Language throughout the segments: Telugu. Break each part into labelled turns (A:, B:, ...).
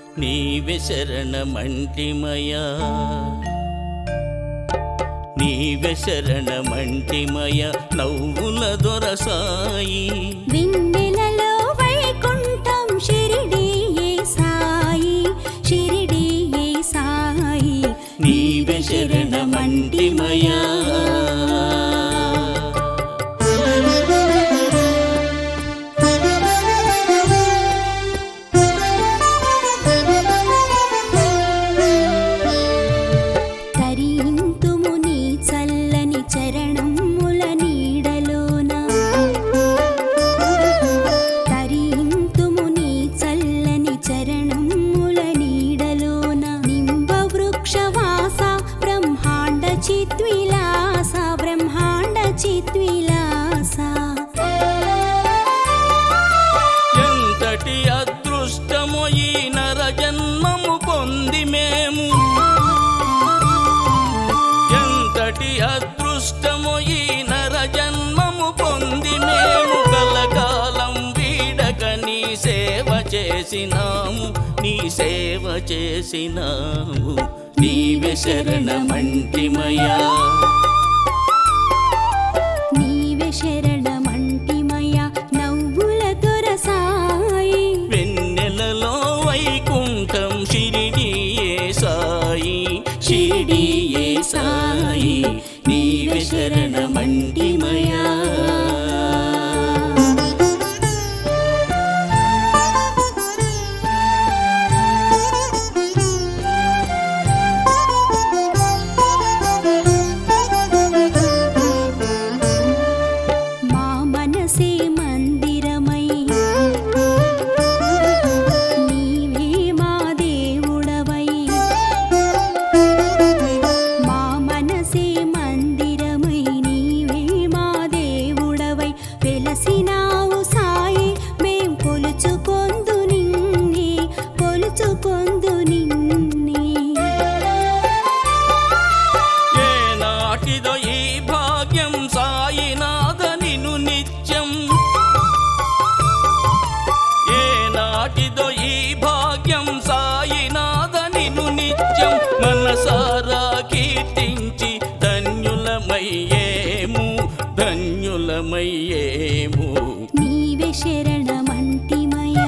A: నీవే శరణమంటిమయా నీవే శరణమంటిమయ నవ్వుల దొరసాయి
B: వెన్నెలలో వైకుంఠం షిరిడీయే సాయి షిరిడీయే సాయి
A: నీవే శరణమంటిమయా
B: తరింతుము నీ చల్లని చరణముల నీడలోన తరింతుము నీ చల్లని చరణముల నీడలోన నింబ వృక్షవాస బ్రహ్మాండ చిద్విలాస బ్రహ్మాండ చిద్విలాస
A: ఎంతటి అదృష్టము ఈ నర జన్మము పొంది మేము ఎంతటి అదృష్టము ఈ నర జన్మము పొంది మేము కలకాలం వీడక నీ సేవ చేసినాము నీ సేవ చేసినాము నీవే శరణమంటిమయా
B: నీవే శరణమంటిమయ నవ్వుల దొరసాయి
A: వెన్నెలలో వైకుంఠం షిరిడియే సాయి షిరిడియే సాయి నీవే శరణమంటిమయా
B: మా మనసే మందిరమై నీవే మా దేవుడవై మా మనసే మందిరమై నీవే మా దేవుడవై వెలసినావు సాయి మేం కొలుచుకొందు నిన్నే కొలుచుకొందు నిన్నే
A: ఏ నాటిదో ఈ భాగ్యం సాయినాథ నిను నిత్యం ఏ నాటిదో ఈ భాగ్యం సాయినాథ నిను నిత్యం మనసారా కీర్తించి ధన్యులమయ్యేము ధన్యులమయ్యేము
B: నీవే శరణమంటిమయా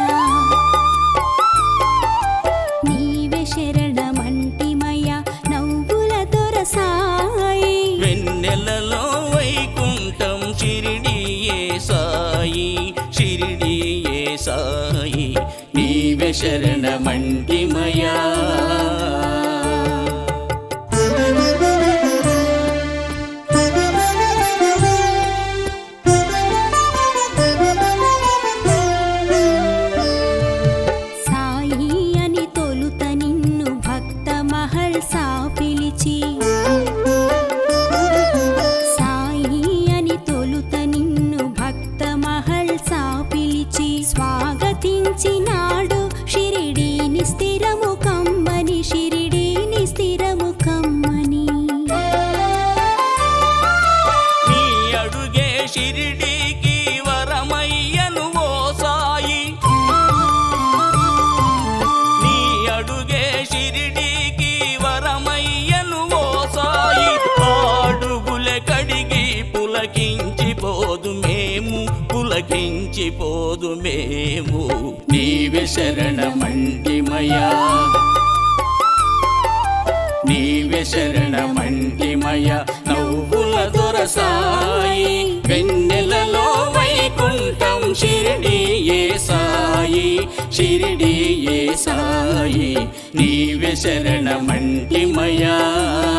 B: నీవే శరణమంటిమయా నవ్వుల దొరసాయి
A: వెన్నెలలో వైకుంఠం షిరిడియే సాయి షిరిడియే సాయి నీవే శరణమంటిమయా
B: సాయి అని తొలుత నిన్ను భక్త మహల్ సా పిలిచి సాయి అని తొలుత నిన్ను భక్త మహల్ సా పిలిచి స్వాగతించినాడు షిరిడీని స్థిరము కమ్మని షిరిడీని స్థిరము కమ్మని
A: నీ అడుగే షిరిడీకి వరమయ్యను ఓ సాయి నీ అడుగే షిరిడీకి వరమయ్యను ఓ సాయి అడుగులే కడిగి పులకించిపోదు మేము పులకించిపోదు మేము నీవే శరణమంటిమయా నీవే శరణమంటిమయ నవ్వుల దొరసాయి వెన్నెలలో వైకుంఠం షిరిడియే సాయి షిరిడియే సాయి నీవే శరణమంటిమయా